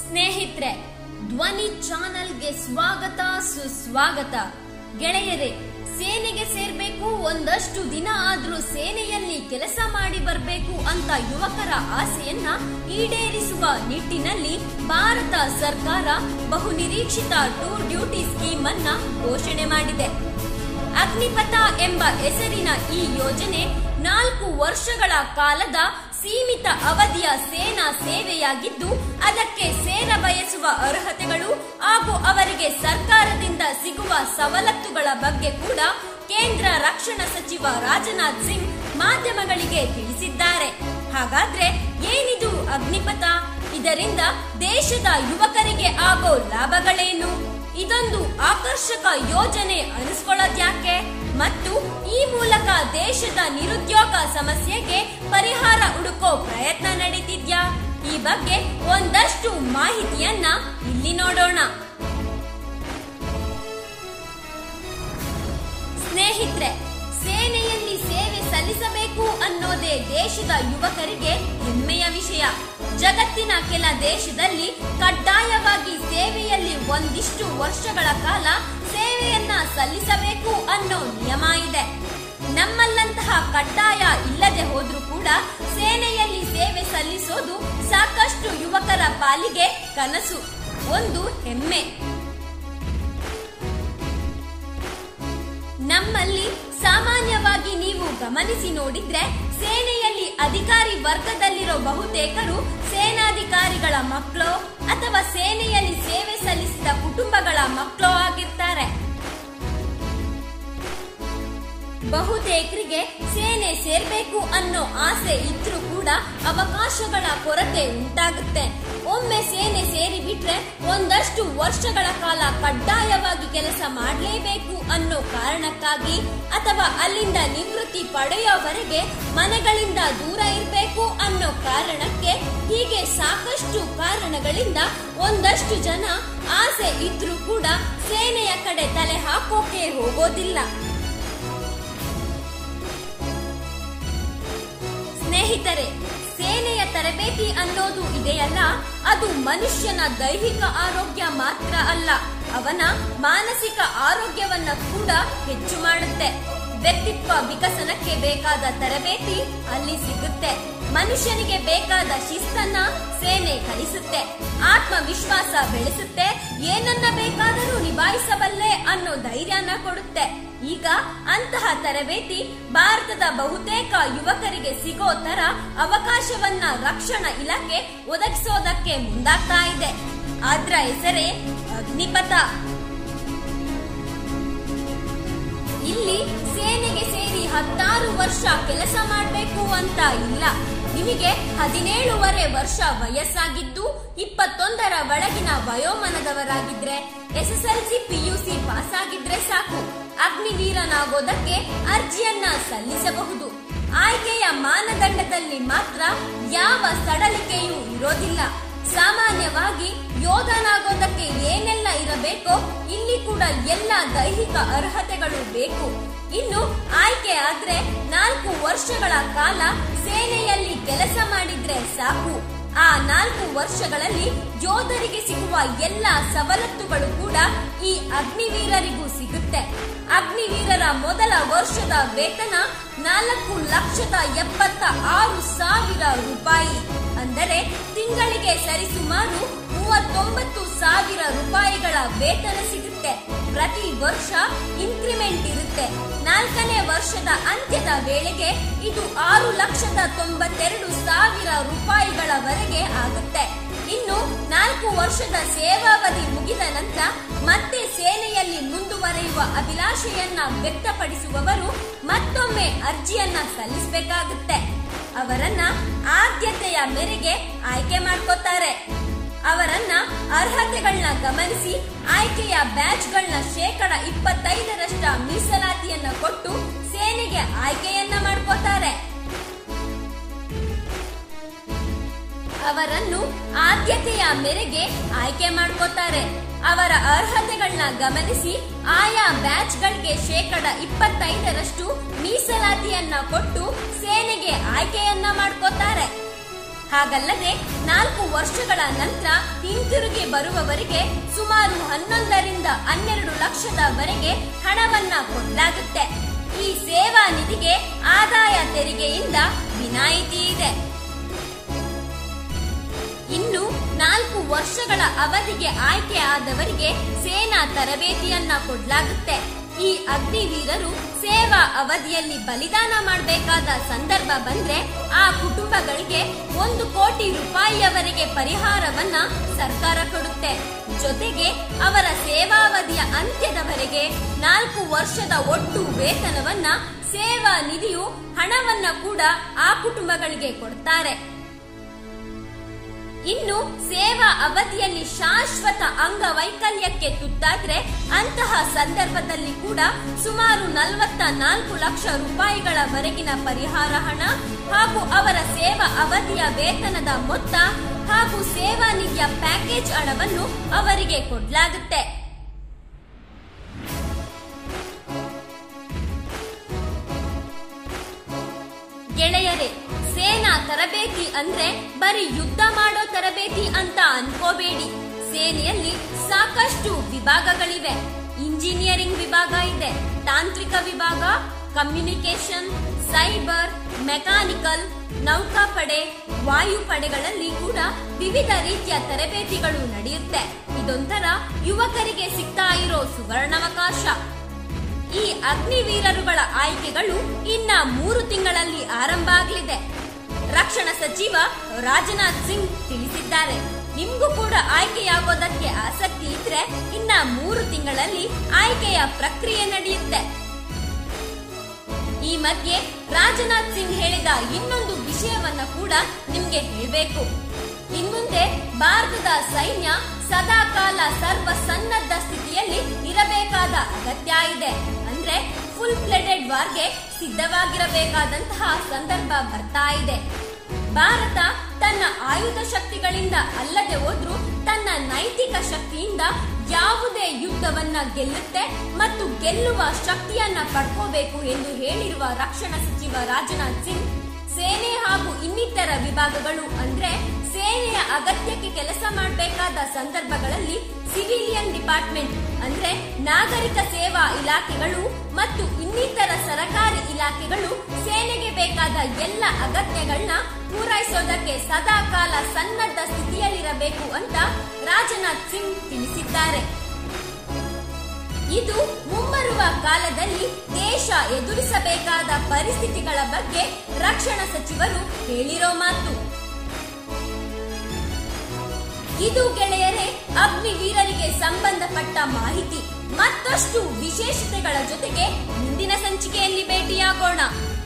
ಸ್ನೇಹಿತರೆ ಧ್ವನಿ ಚಾನೆಲ್ಗೆ ಸ್ವಾಗತ ಸುಸ್ವಾಗತ ಗೆಳೆಯರೇ ಸೇನೆಗೆ ಸೇರ್ಬೇಕು ಒಂದಷ್ಟು ದಿನ ಆದ್ರೂ ಸೇನೆಯಲ್ಲಿ ಕೆಲಸ ಮಾಡಿ ಬರ್ಬೇಕು ಅಂತ ಯುವಕರ ಆಸೆಯನ್ನ ಈಡೇರಿಸುವ ನಿಟ್ಟಿನಲ್ಲಿ ಭಾರತ ಸರ್ಕಾರ ಬಹುನಿರೀಕ್ಷಿತ ಟೂರ್ ಡ್ಯೂಟಿ ಸ್ಕೀಮ್ ಅನ್ನ ಘೋಷಣೆ ಮಾಡಿದೆ ಅಗ್ನಿಪಥ ಎಂಬ ಹೆಸರಿನ ಈ ಯೋಜನೆ ನಾಲ್ಕು ವರ್ಷಗಳ ಕಾಲದ ಸೀಮಿತ ಅವಧಿಯ ಸೇನಾ ಸೇವೆಯಾಗಿದ್ದು ಅದಕ್ಕೆ ಸೇರ ಬಯಸುವ ಅರ್ಹತೆಗಳು ಹಾಗೂ ಅವರಿಗೆ ಸರ್ಕಾರದಿಂದ ಸಿಗುವ ಸವಲತ್ತುಗಳ ಬಗ್ಗೆ ಕೂಡ ಕೇಂದ್ರ ರಕ್ಷಣಾ ಸಚಿವ ರಾಜನಾಥ್ ಸಿಂಗ್ ಮಾಧ್ಯಮಗಳಿಗೆ ತಿಳಿಸಿದ್ದಾರೆ ಹಾಗಾದ್ರೆ ಏನಿದು ಅಗ್ನಿಪಥ ಇದರಿಂದ ದೇಶದ ಯುವಕರಿಗೆ ಆಗೋ ಲಾಭಗಳೇನು ಇದೊಂದು ಆಕರ್ಷಕ ಯೋಜನೆ ಅನಿಸ್ಕೊಳ್ಳೋದ್ಯಾಕೆ ಮತ್ತು ಈ ಮೂಲಕ ದೇಶದ ನಿರುದ್ಯೋಗ ಸಮಸ್ಯೆಗೆ ಪರಿಹಾರ ಹುಡುಕೋ ಪ್ರಯತ್ನ ನಡೀತಿದ್ಯಾ ಈ ಬಗ್ಗೆ ಒಂದಷ್ಟು ಮಾಹಿತಿಯನ್ನ ಇಲ್ಲಿ ನೋಡೋಣ ಸ್ನೇಹಿತರೆ ಸೇನೆಯಲ್ಲಿ ಸೇವೆ ಸಲ್ಲಿಸಬೇಕು ಅನ್ನೋದೇ ದೇಶದ ಯುವಕರಿಗೆ ಹೆಮ್ಮೆಯ ವಿಷಯ ಜಗತ್ತಿನ ಕೆಲ ದೇಶದಲ್ಲಿ ಕಡ್ಡಾಯವಾಗಿ ಸೇವೆಯಲ್ಲಿ ಒಂದಿಷ್ಟು ವರ್ಷಗಳ ಕಾಲ ಸೇವೆಯನ್ನ ಸಲ್ಲಿಸಬೇಕು ಅನ್ನೋ ನಿಯಮ ಇದೆ ನಮ್ಮಲ್ಲಂತಹ ಕಡ್ಡಾಯ ಇಲ್ಲದೆ ಹೋದ್ರೂ ಕೂಡ ಸೇನೆಯಲ್ಲಿ ಸೇವೆ ಸಲ್ಲಿಸೋದು ಸಾಕಷ್ಟು ಯುವಕರ ಪಾಲಿಗೆ ಕನಸು ಒಂದು ಹೆಮ್ಮೆ ನಮ್ಮಲ್ಲಿ ಸಾಮಾನ್ಯವಾಗಿ ನೀವು ಗಮನಿಸಿ ನೋಡಿದ್ರೆ ಸೇನೆಯಲ್ಲಿ ಅಧಿಕಾರಿ ವರ್ಗದಲ್ಲಿರೋ ಬಹುತೇಕರು ಸೇನಾಧಿಕಾರಿಗಳ ಮಕ್ಕಳು ಅಥವಾ ಸೇನೆಯಲ್ಲಿ ಸೇವೆ ಸಲ್ಲಿಸಿದ ಕುಟುಂಬಗಳ ಮಕ್ಕಳು ಆಗಿರ್ತಾರೆ ಬಹುತೇಕರಿಗೆ ಸೇನೆ ಸೇರ್ಬೇಕು ಅನ್ನೋ ಆಸೆ ಇದ್ರೂ ಕೂಡ ಅವಕಾಶಗಳ ಕೊರತೆ ಉಂಟಾಗುತ್ತೆ ಒಮ್ಮೆ ಸೇನೆ ಸೇರಿ ಬಿಟ್ರೆ ಒಂದಷ್ಟು ವರ್ಷಗಳ ಕಾಲ ಕಡ್ಡಾಯವಾಗಿ ಕೆಲಸ ಮಾಡಲೇಬೇಕು ಅನ್ನೋ ಕಾರಣಕ್ಕಾಗಿ ಅಥವಾ ಅಲ್ಲಿಂದ ನಿವೃತ್ತಿ ಪಡೆಯೋವರೆಗೆ ಮನೆಗಳಿಂದ ದೂರ ಇರಬೇಕು ಅನ್ನೋ ಕಾರಣಕ್ಕೆ ಹೀಗೆ ಸಾಕಷ್ಟು ಕಾರಣಗಳಿಂದ ಒಂದಷ್ಟು ಜನ ಆಸೆ ಇದ್ರೂ ಕೂಡ ಸೇನೆಯ ಕಡೆ ತಲೆ ಹಾಕೋಕೆ ಹೋಗೋದಿಲ್ಲ ಸ್ನೇಹಿತರೆ ಸೇನೆಯ ತರಬೇತಿ ಅನ್ನೋದು ಇದೆಯಲ್ಲ ಅದು ಮನುಷ್ಯನ ದೈಹಿಕ ಆರೋಗ್ಯ ಮಾತ್ರ ಅಲ್ಲ ಅವನ ಮಾನಸಿಕ ಆರೋಗ್ಯವನ್ನ ಕೂಡ ಹೆಚ್ಚು ಮಾಡುತ್ತೆ ವ್ಯಕ್ತಿತ್ವ ವಿಕಸನಕ್ಕೆ ಬೇಕಾದ ತರಬೇತಿ ಅಲ್ಲಿ ಸಿಗುತ್ತೆ ಮನುಷ್ಯನಿಗೆ ಬೇಕಾದ ಶಿಸ್ತನ್ನ ಸೇನೆ ಕಲಿಸುತ್ತೆ ಆತ್ಮವಿಶ್ವಾಸ ಬೆಳೆಸುತ್ತೆ ಏನನ್ನ ಬೇಕಾದರೂ ನಿಭಾಯಿಸಬಲ್ಲೆ ಅನ್ನೋ ಧೈರ್ಯನ ಕೊಡುತ್ತೆ ಈಗ ಅಂತಹ ತರಬೇತಿ ಭಾರತದ ಬಹುತೇಕ ಯುವಕರಿಗೆ ಸಿಗೋ ತರ ಅವಕಾಶವನ್ನ ರಕ್ಷಣಾ ಇಲಾಖೆ ಒದಗಿಸೋದಕ್ಕೆ ಮುಂದಾಗ್ತಾ ಇದೆ ಅದ್ರ ಹೆಸರೇ ಅಗ್ನಿಪಥ ಇಲ್ಲಿ ಸೇನೆಗೆ ಸೇರಿ ಹತ್ತಾರು ವರ್ಷ ಕೆಲಸ ಮಾಡಬೇಕು ಅಂತ ಇಲ್ಲ ನಿಮಗೆ ಹದಿನೇಳುವರೆ ವರ್ಷ ವಯಸ್ಸಾಗಿದ್ದು ಇಪ್ಪತ್ತೊಂದರ ಒಳಗಿನ ವಯೋಮಾನದವರಾಗಿದ್ರೆ ಎಸ್ಎಸ್ಎಲ್ಸಿ ಪಿಯುಸಿ ಪಾಸ್ ಆಗಿದ್ರೆ ಸಾಕು ಅಗ್ನಿವೀರನಾಗೋದಕ್ಕೆ ಅರ್ಜಿಯನ್ನ ಸಲ್ಲಿಸಬಹುದು ಆಯ್ಕೆಯ ಮಾನದಂಡದಲ್ಲಿ ಮಾತ್ರ ಯಾವ ಸಡಲಿಕೆಯೂ ಇರೋದಿಲ್ಲ ಸಾಮಾನ್ಯವಾಗಿ ಯೋಧನಾಗೋದಕ್ಕೆ ಏನೆಲ್ಲ ಇರಬೇಕೋ ಇಲ್ಲಿ ಕೂಡ ಎಲ್ಲ ದೈಹಿಕ ಅರ್ಹತೆಗಳು ಬೇಕು ಇನ್ನು ಆಯ್ಕೆ ಆದ್ರೆ ನಾಲ್ಕು ವರ್ಷಗಳ ಕಾಲ ಸೇನೆಯಲ್ಲಿ ಕೆಲಸ ಮಾಡಿದ್ರೆ ಸಾಕು ಆ ನಾಲ್ಕು ವರ್ಷಗಳಲ್ಲಿ ಯೋಧರಿಗೆ ಸಿಗುವ ಎಲ್ಲ ಸವಲತ್ತುಗಳು ಕೂಡ ಈ ಅಗ್ನಿವೀರರಿಗೂ ಸಿಗುತ್ತೆ ಅಗ್ನಿವೀರರ ಮೊದಲ ವರ್ಷದ ವೇತನ ನಾಲ್ಕು ಲಕ್ಷದ ಎಪ್ಪತ್ತ ಆರು ಸಾವಿರ ರೂಪಾಯಿ ಅಂದರೆ ತಿಂಗಳಿಗೆ ಸರಿಸುಮಾರು ಮೂವತ್ತೊಂಬತ್ತು ಸಾವಿರ ರೂಪಾಯಿಗಳ ವೇತನ ಸಿಗುತ್ತೆ ಪ್ರತಿ ವರ್ಷ ಇನ್ಕ್ರಿಮೆಂಟ್ ಇರುತ್ತೆ ನಾಲ್ಕನೇ ವರ್ಷದ ಅಂತ್ಯದ ವೇಳೆಗೆ ಇದು ಆರು ಲಕ್ಷದ ತೊಂಬತ್ತೆರಡು ಸಾವಿರ ರೂಪಾಯಿಗಳವರೆಗೆ ಆಗುತ್ತೆ ಇನ್ನು ನಾಲ್ಕು ವರ್ಷದ ಸೇವಾವಧಿ ಮುಗಿದ ನಂತರ ಮತ್ತೆ ಸೇನೆಯಲ್ಲಿ ಮುಂದುವರಿಯುವ ಅಭಿಲಾಷೆಯನ್ನ ವ್ಯಕ್ತಪಡಿಸುವವರು ಮತ್ತೊಮ್ಮೆ ಅರ್ಜಿಯನ್ನ ಸಲ್ಲಿಸಬೇಕಾಗುತ್ತೆ ಅವರನ್ನ ಆದ್ಯತೆಯ ಮೇರೆಗೆ ಆಯ್ಕೆ ಮಾಡ್ಕೋತಾರೆ ಅವರನ್ನ ಅರ್ಹತೆಗಳನ್ನ ಗಮನಿಸಿ ಆಯ್ಕೆಯ ಬ್ಯಾಚ್ಗಳನ್ನ ಶೇಕಡ ಇಪ್ಪತ್ತೈದರಷ್ಟ ಮೀಸಲಾತಿಯನ್ನ ಕೊಟ್ಟು ಸೇನೆಗೆ ಆಯ್ಕೆಯನ್ನ ಮಾಡ್ಕೋತಾರೆ ಅವರನ್ನು ಆದ್ಯತೆಯ ಮೇರೆಗೆ ಆಯ್ಕೆ ಮಾಡ್ಕೋತಾರೆ ಅವರ ಅರ್ಹತೆಗಳನ್ನ ಗಮನಿಸಿ ಆಯಾ ಬ್ಯಾಚ್ಗಳಿಗೆ ಶೇಕಡ ಇಪ್ಪತ್ತೈದರಷ್ಟು ಮೀಸಲಾತಿಯನ್ನ ಕೊಟ್ಟು ಸೇನೆಗೆ ಆಯ್ಕೆಯನ್ನ ಮಾಡ್ಕೋತಾರೆ ಹಾಗಲ್ಲದೆ ನಾಲ್ಕು ವರ್ಷಗಳ ನಂತರ ಹಿಂತಿರುಗಿ ಬರುವವರಿಗೆ ಸುಮಾರು ಹನ್ನೊಂದರಿಂದ ಹನ್ನೆರಡು ಲಕ್ಷದವರೆಗೆ ಹಣವನ್ನ ಕೊಡಲಾಗುತ್ತೆ ಈ ಸೇವಾ ನಿಧಿಗೆ ಆದಾಯ ತೆರಿಗೆಯಿಂದ ವಿನಾಯಿತಿ ಇದೆ ಇನ್ನು ನಾಲ್ಕು ವರ್ಷಗಳ ಅವಧಿಗೆ ಆಯ್ಕೆ ಆದವರಿಗೆ ಸೇನಾ ತರಬೇತಿಯನ್ನ ಕೊಡಲಾಗುತ್ತೆ ಈ ಅಗ್ನಿವೀರರು ಸೇವಾ ಅವಧಿಯಲ್ಲಿ ಬಲಿದಾನ ಮಾಡಬೇಕಾದ ಸಂದರ್ಭ ಬಂದ್ರೆ ಆ ಕುಟುಂಬಗಳಿಗೆ ಒಂದು ಕೋಟಿ ರೂಪಾಯಿಯವರೆಗೆ ಪರಿಹಾರವನ್ನ ಸರ್ಕಾರ ಕೊಡುತ್ತೆ ಜೊತೆಗೆ ಅವರ ಸೇವಾವಧಿಯ ಅಂತ್ಯದವರೆಗೆ ನಾಲ್ಕು ವರ್ಷದ ಒಟ್ಟು ವೇತನವನ್ನ ಸೇವಾ ನಿಧಿಯು ಹಣವನ್ನ ಕೂಡ ಆ ಕುಟುಂಬಗಳಿಗೆ ಕೊಡ್ತಾರೆ ಇನ್ನು ಸೇವಾ ಅವಧಿಯಲ್ಲಿ ಶಾಶ್ವತ ಅಂಗವೈಕಲ್ಯಕ್ಕೆ ತುತ್ತಾದ್ರೆ ಅಂತಹ ಸಂದರ್ಭದಲ್ಲಿ ಕೂಡ ಸುಮಾರು ನಲವತ್ತ ನಾಲ್ಕು ಲಕ್ಷ ರೂಪಾಯಿಗಳವರೆಗಿನ ಪರಿಹಾರ ಹಣ ಹಾಗೂ ಅವರ ಸೇವಾ ಅವಧಿಯ ವೇತನದ ಮೊತ್ತ ಹಾಗೂ ಸೇವಾ ನಿಧಿಯ ಪ್ಯಾಕೇಜ್ ಹಣವನ್ನು ಅವರಿಗೆ ಕೊಡಲಾಗುತ್ತೆ ಗೆಳೆಯರೇ ಸೇನಾ ತರಬೇತಿ ಅಂದ್ರೆ ಬರೀ ಯುದ್ಧ ಮಾಡೋ ತರಬೇತಿ ಅಂತ ಅನ್ಕೋಬೇಡಿ ಸೇನೆಯಲ್ಲಿ ಸಾಕಷ್ಟು ವಿಭಾಗಗಳಿವೆ ಇಂಜಿನಿಯರಿಂಗ್ ವಿಭಾಗ ಇದೆ ತಾಂತ್ರಿಕ ವಿಭಾಗ ಕಮ್ಯುನಿಕೇಶನ್ ಸೈಬರ್ ಮೆಕ್ಯಾನಿಕಲ್ ನೌಕಾಪಡೆ ವಾಯುಪಡೆಗಳಲ್ಲಿ ಕೂಡ ವಿವಿಧ ರೀತಿಯ ತರಬೇತಿಗಳು ನಡೆಯುತ್ತೆ ಇದೊಂಥರ ಯುವಕರಿಗೆ ಸಿಗ್ತಾ ಇರೋ ಸುವರ್ಣಾವಕಾಶ ಈ ಅಗ್ನಿವೀರರುಗಳ ಆಯ್ಕೆಗಳು ಇನ್ನ ಮೂರು ತಿಂಗಳಲ್ಲಿ ಆರಂಭ ಆಗಲಿದೆ ರಕ್ಷಣಾ ಸಚಿವ ರಾಜನಾಥ್ ಸಿಂಗ್ ತಿಳಿಸಿದ್ದಾರೆ ನಿಮ್ಗೂ ಕೂಡ ಆಯ್ಕೆಯಾಗೋದಕ್ಕೆ ಆಸಕ್ತಿ ಇದ್ರೆ ಇನ್ನ ಮೂರು ತಿಂಗಳಲ್ಲಿ ಆಯ್ಕೆಯ ಪ್ರಕ್ರಿಯೆ ನಡೆಯುತ್ತೆ ಈ ಮಧ್ಯೆ ರಾಜನಾಥ್ ಸಿಂಗ್ ಹೇಳಿದ ಇನ್ನೊಂದು ವಿಷಯವನ್ನ ಕೂಡ ನಿಮ್ಗೆ ಹೇಳ್ಬೇಕು ಇನ್ಮುಂದೆ ಭಾರತದ ಸೈನ್ಯ ಸದಾ ಕಾಲ ಸರ್ವ ಸನ್ನದ್ಧ ಸ್ಥಿತಿಯಲ್ಲಿ ಇರಬೇಕಾದ ಅಗತ್ಯ ಇದೆ ಅಂದ್ರೆ ಫುಲ್ ಫ್ಲೆಡೆಡ್ ವಾರ್ಗೆ ಸಿದ್ಧವಾಗಿರಬೇಕಾದಂತಹ ಸಂದರ್ಭ ಬರ್ತಾ ಇದೆ ಭಾರತ ತನ್ನ ಆಯುಧ ಶಕ್ತಿಗಳಿಂದ ಅಲ್ಲದೆ ಹೋದ್ರೂ ತನ್ನ ನೈತಿಕ ಶಕ್ತಿಯಿಂದ ಯಾವುದೇ ಯುದ್ಧವನ್ನ ಗೆಲ್ಲುತ್ತೆ ಮತ್ತು ಗೆಲ್ಲುವ ಶಕ್ತಿಯನ್ನ ಪಡ್ಕೋಬೇಕು ಎಂದು ಹೇಳಿರುವ ರಕ್ಷಣಾ ಸಚಿವ ರಾಜನಾಥ್ ಸಿಂಗ್ ಸೇನೆ ಹಾಗೂ ಇನ್ನಿತರ ವಿಭಾಗಗಳು ಅಂದ್ರೆ ಸೇನೆಯ ಅಗತ್ಯಕ್ಕೆ ಕೆಲಸ ಮಾಡಬೇಕಾದ ಸಂದರ್ಭಗಳಲ್ಲಿ ಸಿವಿಲಿಯನ್ ಡಿಪಾರ್ಟ್ಮೆಂಟ್ ಅಂದ್ರೆ ನಾಗರಿಕ ಸೇವಾ ಇಲಾಖೆಗಳು ಮತ್ತು ಇನ್ನಿತರ ಸರಕಾರಿ ಇಲಾಖೆಗಳು ಸೇನೆಗೆ ಬೇಕಾದ ಎಲ್ಲ ಅಗತ್ಯಗಳನ್ನ ಪೂರೈಸೋದಕ್ಕೆ ಸದಾ ಕಾಲ ಸನ್ನದ್ಧ ಸ್ಥಿತಿಯಲ್ಲಿರಬೇಕು ಅಂತ ರಾಜನಾಥ್ ಸಿಂಗ್ ತಿಳಿಸಿದ್ದಾರೆ ಇದು ಮುಂಬರುವ ಕಾಲದಲ್ಲಿ ದೇಶ ಎದುರಿಸಬೇಕಾದ ಪರಿಸ್ಥಿತಿಗಳ ಬಗ್ಗೆ ರಕ್ಷಣಾ ಸಚಿವರು ಹೇಳಿರೋ ಮಾತು ಇದು ಗೆಳೆಯರೇ ಅಗ್ನಿವೀರರಿಗೆ ಸಂಬಂಧಪಟ್ಟ ಮಾಹಿತಿ ಮತ್ತಷ್ಟು ವಿಶೇಷತೆಗಳ ಜೊತೆಗೆ ಮುಂದಿನ ಸಂಚಿಕೆಯಲ್ಲಿ ಭೇಟಿಯಾಗೋಣ